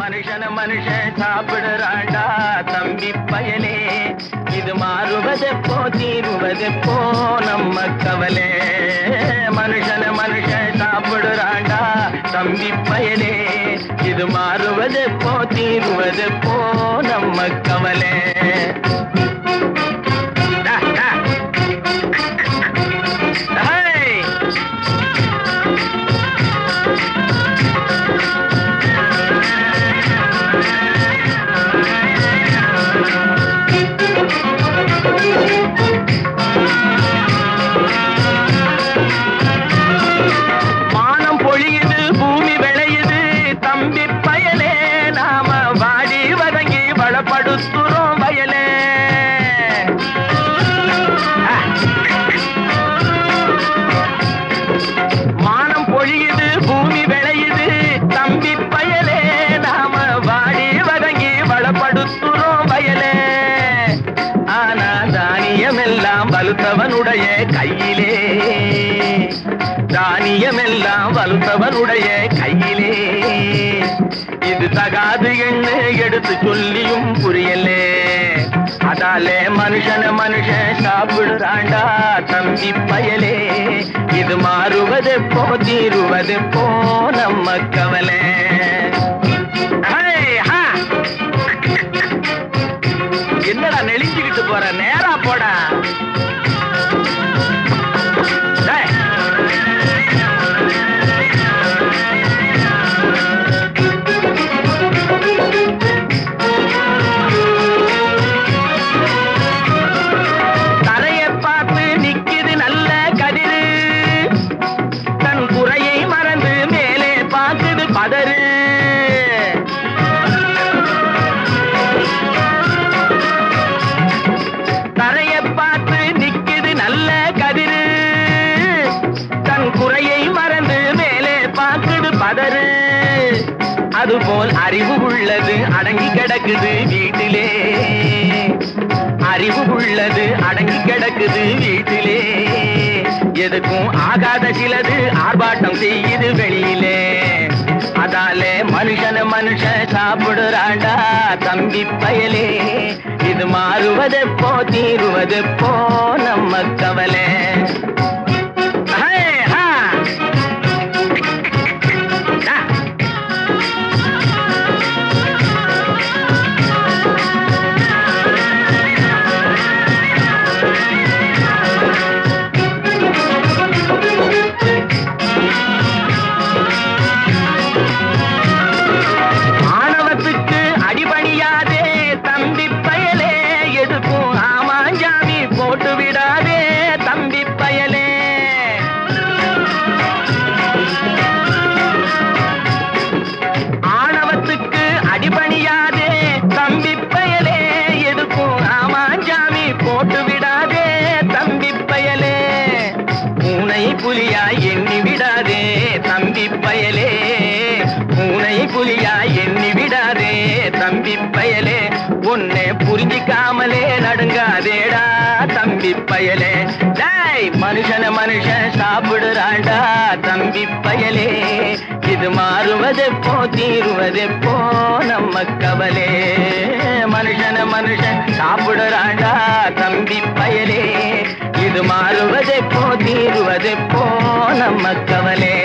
மனுஷன மனுஷன் சாப்பிடுறாண்டா தம்பி பயலே இது மாறுவதெப்போ தீருவதெப்போ நம்ம கவலே மனுஷன மனுஷன் சாப்பிடுறாண்டா தம்பி பயலே இது மாறுவதெப்போ தீருவதெப்போ நம்ம கவலே டா, டா. ஹேய்! வானம் பொழியுது பூமி விளையுது தம்பி பயலே நாம வாடி வதங்கி வளப்படுத்துறோம் வயலே ஆ. வானம் பொழியுது பூமி விளையுது தம்பி பயலே நாம வாடி வதங்கி வளப்படுத்துறோம் வயலே ஆனா தானியமெல்லாம் வலுத்தவனுடைய கையிலே தானியமெல்லாம் வலுத்தவனுடைய கையிலே இது தகாது என்று எடுத்து சொல்லியும் புரியலே அதாலே மனுஷன மனுஷன் சாப்பிடுறாண்டா தம்பி பயலே இது மாறுவதெப்போ தீருவதெப்போ நம்ம கவலை ஹே, ஹா. என்னடா நெளிஞ்சுக்கிட்டு போற நேரா போடா டேய். தரையை பார்த்து நிக்குது நல்ல கதிரு தன் குறையை மறந்து மேலே பார்க்குது பதறு தரையை பார்த்து நிக்குது நல்ல கதிரு தன் குறையை மறந்து மேலே பார்க்குது பதறு அதுபோல் அறிவு உள்ளது அடங்கி கிடக்குது வீட்டிலே அறிவு உள்ளது அடங்கி கிடக்குது வீட்டிலே எதுக்கும் ஆகாத சிலது ஆர்ப்பாட்டம் செய்யுது வெளியிலே அதாலே மனுஷன மனுஷன் சாப்பிடுறாண்டா தம்பி பயலே இது மாறுவதெப்போ தீருவதெப்போ நம்ம கவலை ஹே, ஹா. ஆ. ஆணவத்துக்கு அடிபணியாதே தம்பி பயலே எதுக்கும் ஆமாஞ்சாமி போட்டு விடாதே தம்பி பயலே ஆணவத்துக்கு அடிபணியாதே தம்பி பயலே எதுக்கும் ஆமாஞ்சாமி போட்டு விடாதே தம்பி பயலே பூனை புலியாய் எண்ணி விடாதே தம்பி பயலே பூனை புலியாய் எண்ணி விடாதே தம்பி பயலே உன்னை புரிஞ்சிக்காமலே நடுங்காதேடா தம்பி பயலே டேய் மனுஷன மனுஷன் சாப்பிடுறாண்டா தம்பி பயலே இது மாறுவதெப்போ தீருவதெப்போ நம்ம கவலே மனுஷன மனுஷன் சாப்பிடுறாண்டா தம்பி பயலே இது மாறுவதெப்போ தீருவதெப்போ நம்ம கவலே